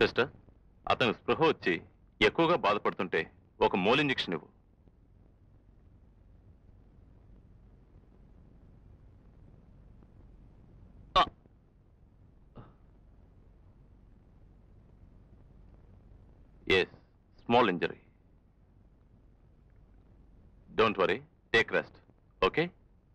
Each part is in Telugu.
సిస్టర్ అతను స్పృహ వచ్చి ఎక్కువగా బాధపడుతుంటే ఒక మోల్ ఇంజెక్షన్ ఇవ్వు yes small injury don't worry take rest okay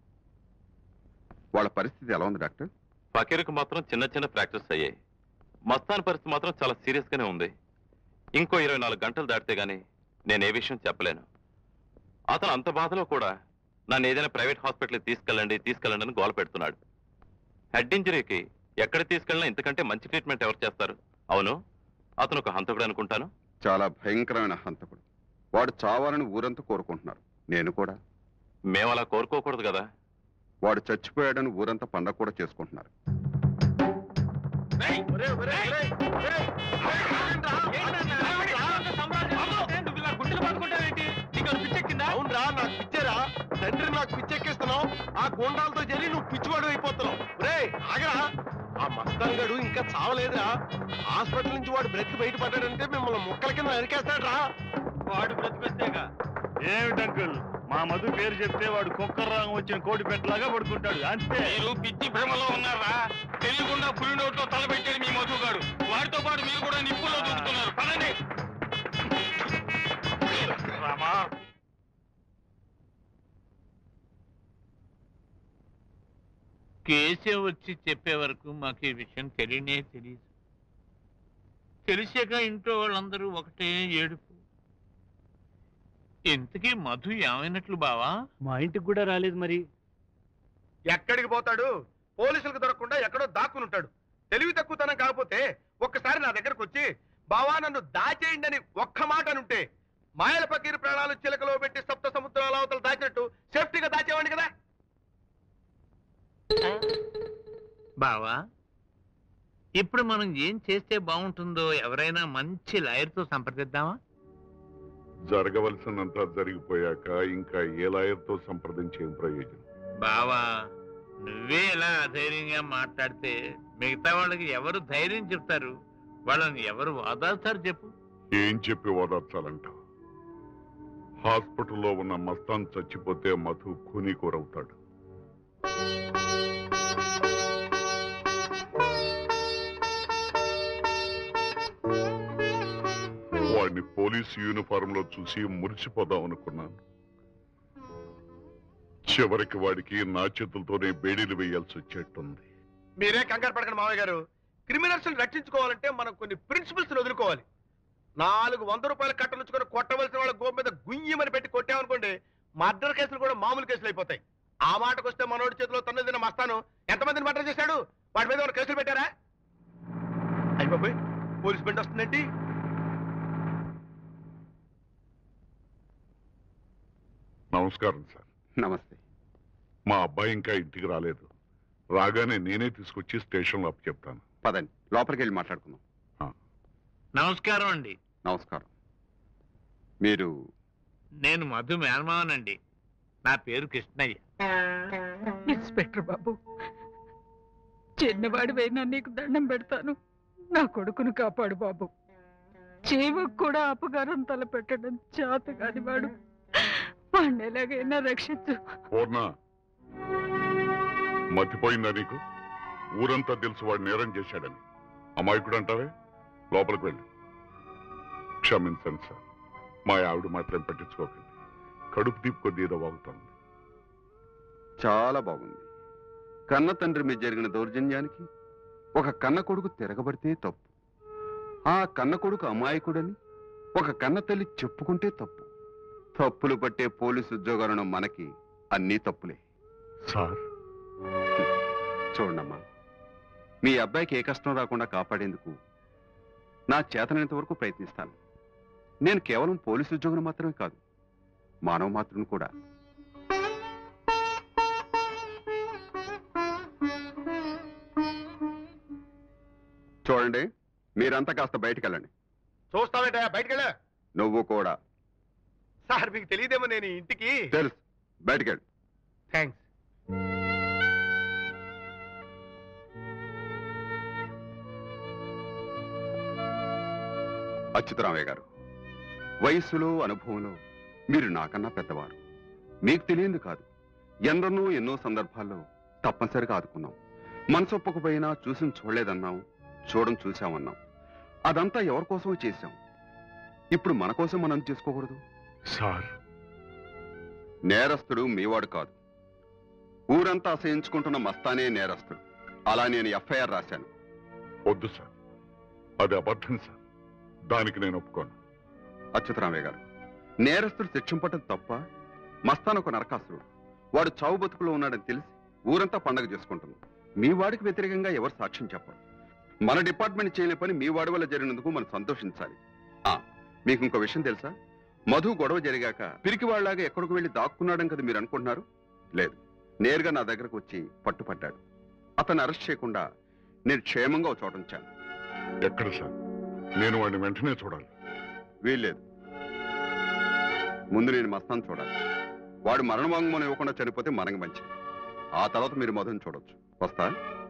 వాళ్ళ పరిస్థితి ఎలా ఉంది డాక్టర్ ఫకీర్కి మాత్రం చిన్న చిన్న ఫ్రాక్చర్స్ అయ్యాయి మస్తాన్ పరిస్థితి మాత్రం చాలా సీరియస్ గానే ఉంది ఇంకో ఇరవై నాలుగు గంటలు దాటితే గానీ నేను ఏ విషయం చెప్పలేను అతను అంత బాధలో కూడా నన్ను ఏదైనా ప్రైవేట్ హాస్పిటల్కి తీసుకెళ్ళండి తీసుకెళ్ళండి అని గోల పెడుతున్నాడు హెడ్ ఇంజరీకి ఎక్కడ తీసుకెళ్ళినా ఇంతకంటే మంచి ట్రీట్మెంట్ ఎవరు చేస్తారు అవును అతను ఒక హంతకుడు అనుకుంటాను చాలా భయంకరమైన హంతకుడు వాడు చావాలని ఊరంతా కోరుకుంటున్నారు నేను కూడా మేము అలా కోరుకోకూడదు కదా వాడు చచ్చిపోయాడని ఊరంతా పండగ కూడా చేసుకుంటున్నారు అవునరా నాకు పిచ్చారా తండ్రి నాకు పిచ్చెక్కిస్తున్నావు ఆ గుండాలతో జరి నువ్వు పిచ్చివాడు అయిపోతున్నావు రే ఆగరా ఆ మస్తాన్ గడు ఇంకా చావలేదురా హాస్పిటల్ నుంచి వాడు బ్రతికి బయటపడ్డాడంటే మిమ్మల్ని ముక్కల కింద నరికేస్తాడు రా వాడు బ్రతికొస్తేగా ఏమిటి అంకుల్ మా మధు పేరు చెప్తే వాడు కుక్కర్రాగం వచ్చిన కోడి పెట్టలాగా పడుకుంటాడు అంతే మీరు పిచ్చి భ్రమలో ఉన్నారా తెలియకుండా పులి నోట్లో తలపెట్టాడు మీ మధుగాడు వాడితో పాటు మీరు కూడా నిప్పుల్లో దూకుతున్నారు పదండి రామా కేసే వచ్చి చెప్పే వరకు మాకు ఈ విషయం తెలియనే తెలియదు తెలిసాక ఇంట్లో వాళ్ళందరూ ఒకటే ఏడుపు ఇంతకీ మధు ఏమైనట్లు బావా మా ఇంటికి కూడా రాలేదు మరి ఎక్కడికి పోతాడు పోలీసులకు దొరకకుండా ఎక్కడో దాక్కుని ఉంటాడు తెలివి తక్కువతనం కాకపోతే ఒక్కసారి నా దగ్గరకు వచ్చి బావా నన్ను దాచేయండి అని ఒక్క మాట అనుంటే మాయల పకీరు ప్రాణాలు చిలకలో పెట్టి సప్త సముద్రాల అవతల దాచినట్టు సేఫ్టీగా దాచేవాడిని కదా బావా ఇప్పుడు మనం ఏం చేస్తే బాగుంటుందో ఎవరైనా మంచి లాయర్తో సంప్రదిద్దామా జరగవలసినంత జరిగిపోయాక ఇంకా ఏ లాయర్తో సంప్రదించే ప్రయోజనం బావా నువ్వే ఇలా అధైర్యంగా మాట్లాడితే మిగతా వాళ్ళకి ఎవరు ధైర్యం చెప్తారు వాళ్ళని ఎవరు ఓదార్స్తారు చెప్పు ఏం చెప్పి ఓదార్చాలంట హాస్పిటల్లో ఉన్న మస్తాన్ చచ్చిపోతే మధు కూనీకూరవుతాడు వాడిని పోలీస్ యూనిఫారం లో చూసి మురిసిపోదాం అనుకున్నాను చివరికి వాడికి నా చేతులతోనే బేడీలు వేయాల్సి వచ్చేట్టుంది మీరే కంగారు పడకండి మావయ్య గారు క్రిమినల్స్ రక్షించుకోవాలంటే మనం కొన్ని ప్రిన్సిపల్స్ వదులుకోవాలి నాలుగు వంద రూపాయల కట్టలుచ్చుకొని కొట్టవలసిన వాళ్ళ గోపు మీద గుయ్యమని పెట్టి కొట్టామనుకోండి మర్డర్ కేసులు కూడా మామూలు కేసులు అయిపోతాయి ఆ మాటకు వస్తే మనోడి చేతిలో తన్ను తిన మస్తాను ఎంతమందిని మర్డర్ చేశాడు వాడి మీద ఏమైనా కేసులు పెట్టారా అయిపోయి పోలీస్ బండి వస్తుందేంటి నమస్కారం సార్ నమస్తే మా అబ్బాయి ఇంకా ఇంటికి రాలేదు రాగానే నేనే తీసుకొచ్చి స్టేషన్లో అప్పు చెప్తాను పదండి లోపలికి వెళ్ళి మాట్లాడుకుందాం నమస్కారం అండి నమస్కారం మీరు నేను మధు మేనమావనండి నా పేరు కృష్ణయ్య ఇన్స్పెక్టర్ బాబు చిన్నవాడివైనా నీకు దండం పెడతాను నా కొడుకును కాపాడు బాబు జీవకు కూడా అపకారం తలపెట్టడం చేత కాని వాడు వాడిని ఎలాగైనా రక్షించు పూర్ణ మతిపోయిందా నీకు ఊరంతా తెలుసు వాడు నేరం చేశాడని అమాయకుడు అంటావే లోపలికి వెళ్ళు క్షమించండి సార్ మా ఆవిడ మాత్రం పట్టించుకోకండి కడుపు తీపి కొద్ది ఏదో వాగుతోంది చాలా బాగుంది కన్న తండ్రి మీద జరిగిన దౌర్జన్యానికి ఒక కన్న కొడుకు తిరగబడితే తప్పు ఆ కన్న కొడుకు అమాయకుడని ఒక కన్న తల్లి చెప్పుకుంటే తప్పు తప్పులు పట్టే పోలీసు ఉద్యోగాలను మనకి అన్నీ తప్పులే సార్ చూడమ్మా మీ అబ్బాయికి ఏ కష్టం రాకుండా కాపాడేందుకు నా చేతనంత వరకు ప్రయత్నిస్తాను నేను కేవలం పోలీసు ఉద్యోగం మాత్రమే కాదు మానవ మాత్రం కూడా చూడండి మీరంతా కాస్త బయటికి వెళ్ళండి చూస్తావేట బయటికి వెళ్ళా నువ్వు కూడా సార్ మీకు తెలియదేమో నేను ఈ ఇంటికి తెలుసు బయటికి వెళ్ళు థ్యాంక్స్ అచ్యుతరామయ్య గారు వయస్సులో అనుభవంలో మీరు నాకన్నా పెద్దవారు మీకు తెలియంది కాదు ఎందరినో ఎన్నో సందర్భాల్లో తప్పనిసరిగా ఆదుకున్నాం మనసొప్పకపోయినా చూసి చూడలేదన్నాం చూడం చూశామన్నాం అదంతా ఎవరి కోసమో చేశాం ఇప్పుడు మన కోసం మనం చేసుకోకూడదు సార్ నేరస్తుడు మీవాడు కాదు ఊరంతా అసహించుకుంటున్న మస్తానే నేరస్తుడు అలా నేను ఎఫ్ఐఆర్ రాశాను వద్దు సార్ అది అబద్ధం సార్ దానికి నేను ఒప్పుకోను అచ్యుతరామయ్య గారు నేరస్తుడు శిక్షింపటం తప్ప మస్తాన్ ఒక నరకాసురుడు వాడు చావు బతుకులో ఉన్నాడని తెలిసి ఊరంతా పండగ చేసుకుంటుంది మీ వాడికి వ్యతిరేకంగా ఎవరు సాక్ష్యం చెప్పరు మన డిపార్ట్మెంట్ చేయలే పని మీ వాడి వల్ల జరిగినందుకు మనం సంతోషించాలి ఆ మీకు ఇంకో విషయం తెలుసా మధు గొడవ జరిగాక పిరికి వాళ్ళలాగా ఎక్కడికి వెళ్ళి దాక్కున్నాడని కదా మీరు అనుకుంటున్నారు లేదు నేరుగా నా దగ్గరకు వచ్చి పట్టుపట్టాడు అతను అరెస్ట్ చేయకుండా నేను క్షేమంగా ఒక చోట ఉంచాను ఎక్కడ సార్ నేను వాడిని వెంటనే చూడాలి వీల్లేదు ముందు నేను మస్తాన్ చూడాలి వాడు మరణ వాంగ్మూలం ఇవ్వకుండా చనిపోతే మనకి మంచిది ఆ తర్వాత మీరు మధుని చూడొచ్చు వస్తా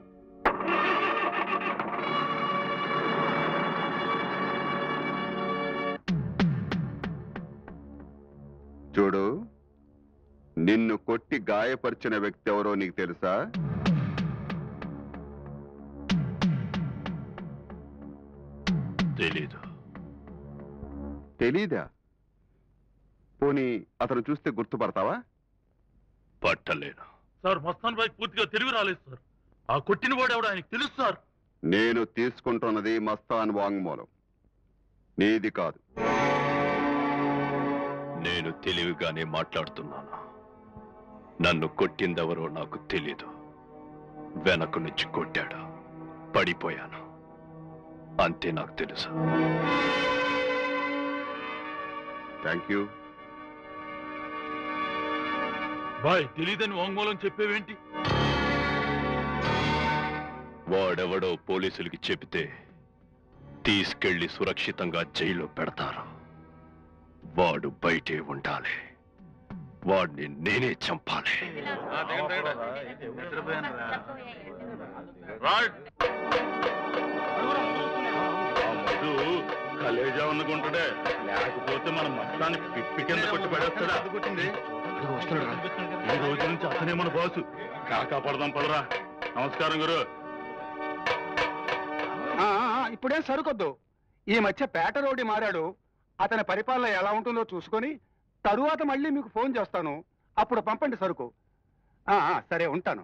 చూడు నిన్ను కొట్టి గాయపరిచిన వ్యక్తి ఎవరో నీకు తెలుసా తెలీదు తెలీదా పోనీ అతను చూస్తే గుర్తుపడతావా పట్టలేను సార్ మస్తాన్ బాయ్ పూర్తిగా తిరిగి రాలేదు సార్ ఆ కొట్టిన వాడు ఎవడో ఆయనకు తెలుసు సార్ నేను తీసుకుంటున్నది మస్తాన్ వాంగ్మూలం నీది కాదు నేను తెలివిగానే మాట్లాడుతున్నాను నన్ను కొట్టిందెవరో నాకు తెలీదు వెనక నుంచి కొట్టాడు పడిపోయాను అంతే నాకు తెలుసు థ్యాంక్ యూ బాయ్ తెలియదని వాంగ్మూలం చెప్పేవేంటి వాడెవడో పోలీసులకి చెబితే తీసుకెళ్లి సురక్షితంగా జైల్లో పెడతారు వాడు బయటే ఉండాలి వాడిని నేనే చంపాలి మధు కలేజా అనుకుంటాడే లేకపోతే మన మొత్తానికి పిప్పి కింద కొట్టి పడేస్తాడా ఈ రోజు నుంచి అతనే మన బాసు కాకా పడదాం పడరా నమస్కారం గురు ఇప్పుడేం సరుకొద్దు ఈ మధ్య పేట రోడ్డి మారాడు అతని పరిపాలన ఎలా ఉంటుందో చూసుకొని తరువాత మళ్ళీ మీకు ఫోన్ చేస్తాను అప్పుడు పంపండి సరుకు ఆ, ఆ, సరే ఉంటాను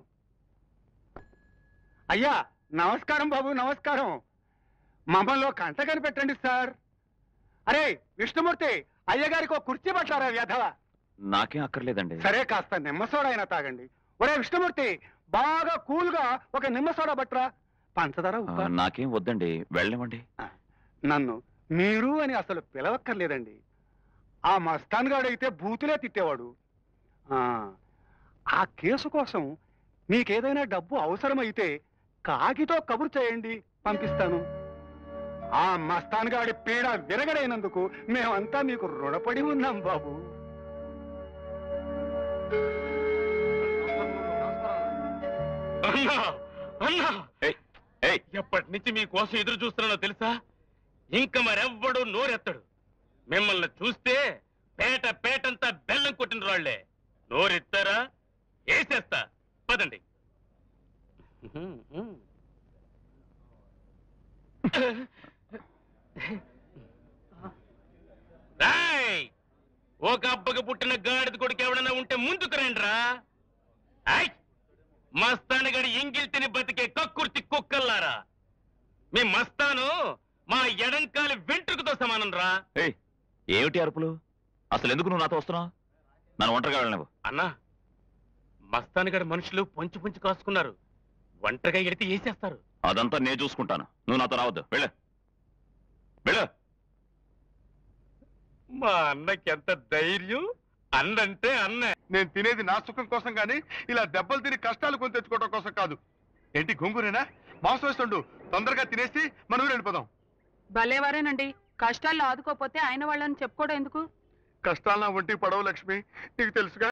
అయ్యా నమస్కారం బాబు నమస్కారం మమ్మల్ని ఒక కంట కనిపెట్టండి సార్ అరే విష్ణుమూర్తి అయ్యగారికి ఒక కుర్చీ పట్టారా వ్యధవ నాకేం అక్కర్లేదండి సరే కాస్త నిమ్మ సోడా అయినా తాగండి ఒరే విష్ణుమూర్తి బాగా కూల్ గా ఒక నిమ్మ సోడా బట్రా పంచదార ఆ, ఉప్పా? నాకేం వద్దండి వెళ్ళనివ్వండి నన్ను మీరు అని అసలు పిలవక్కర్లేదండి ఆ మస్తాన్ గాడు అయితే బూతులే తిట్టేవాడు ఆ, ఆ కేసు కోసం మీకేదైనా డబ్బు అవసరమైతే కాకితో కబురు చేయండి పంపిస్తాను ఆ మస్తాన్ గాడి పీడ విరగడైనందుకు మేమంతా మీకు రుణపడి ఉన్నాం బాబు అన్నా అన్నా ఏయ్, ఏయ్. ఎప్పటి నుంచి మీకోసం ఎదురు చూస్తున్నానో తెలుసా ఇంకా మరెవ్వడు నోరెత్తడు మిమ్మల్ని చూస్తే పేట పేటంతా బెల్లం కొట్టిన రాళ్లే నోరెత్తారా వేసేస్తా పదండి రాయ్ ఒక అబ్బకి పుట్టిన గాడిద కొడుకు ఎవడన్నా ఉంటే ముందుకు రండిరా ఐ మస్తానగడి ఎంగిల్ తిని బతికే కక్కుర్తి కుక్కల్లారా మీ మస్తాను మా ఎడంకాలి వెంట్రుకతో సమానం రా ఏయ్ ఏమిటి అరుపులు అసలు ఎందుకు నువ్వు నాతో వస్తున్నావు నన్ను ఒంటరిగా వెళ్ళనివ్వు అన్నా మస్తానగడి మనుషులు పొంచి పొంచి కాసుకున్నారు ఒంటరిగా ఎడితే వేసేస్తారు అదంతా నేను చూసుకుంటాను నువ్వు నాతో రావద్దు వెళ్ళు వెళ్ళు మా అన్నకి ఎంత ధైర్యం అన్నంటే అన్న నేను తినేది నా సుఖం కోసం కానీ ఇలా దెబ్బలు తిని కష్టాలు కొని తెచ్చుకోవడం కోసం కాదు ఏంటి గొంగురేనా మాంసం వేస్తుండు తొందరగా తినేసి మన ఊరు వెళ్ళిపోదాం భలేవారేనండి కష్టాల్లో ఆదుకోపోతే ఆయన వాళ్ళని చెప్పుకోవడం ఎందుకు కష్టాలు నా ఒంటికి పడవు లక్ష్మి నీకు తెలుసుగా